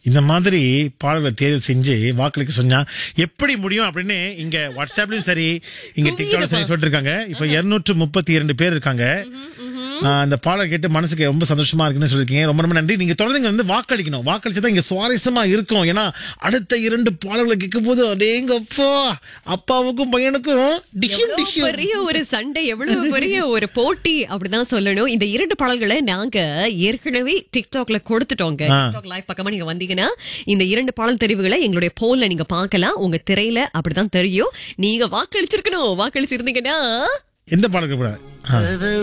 இந்த மாதிரி பாடல்களை தேர்வு செஞ்சு வாக்களிக்க சொன்னா எப்படி முடியும் அப்படின்னு இங்க வாட்ஸ்அப்லயும் சரி இங்க டிக்டாக்லயும் சரி சொல்லிட்டு இருக்காங்க இப்ப இருநூற்று முப்பத்தி இரண்டு பேர் இருக்காங்க ஆஹ் அந்த பாடல் கேட்டு மனசுக்கு ரொம்ப சந்தோஷமா இருக்குன்னு சொல்லிருக்கீங்க ரொம்ப ரொம்ப நன்றி நீங்க தொடர்ந்து இங்க வந்து வாக்களிக்கணும் வாக்களிச்சா இங்க சுவாரஸ்யமா இருக்கும் ஏன்னா அடுத்த இரண்டு பாடல்களை கேட்கும் போது அடேங்கப்பா அப்பாவுக்கும் பையனுக்கும் டிஷ்யூம் எவ்வளவு டிஷ்யூம் பெரிய ஒரு சண்டை எவ்வளவு பெரிய ஒரு போட்டி அப்படிதான் சொல்லணும் இந்த இரண்டு பாடல்களை நாங்க ஏற்கனவே டிக்டாக்ல கொடுத்துட்டோங்க டிக்டாக் லைவ் பக்கமா நீங்க வந்தீங்கன்னா இந்த இரண்டு பாடல் தெரிவுகளை எங்களுடைய போல்ல நீங்க பார்க்கலாம் உங்க திரையில அப்படிதான் தெரியும் நீங்க வாக்களிச்சிருக்கணும் வாக்களிச்சிருந்தீங்கன்னா எந்த பாடல் கூடாது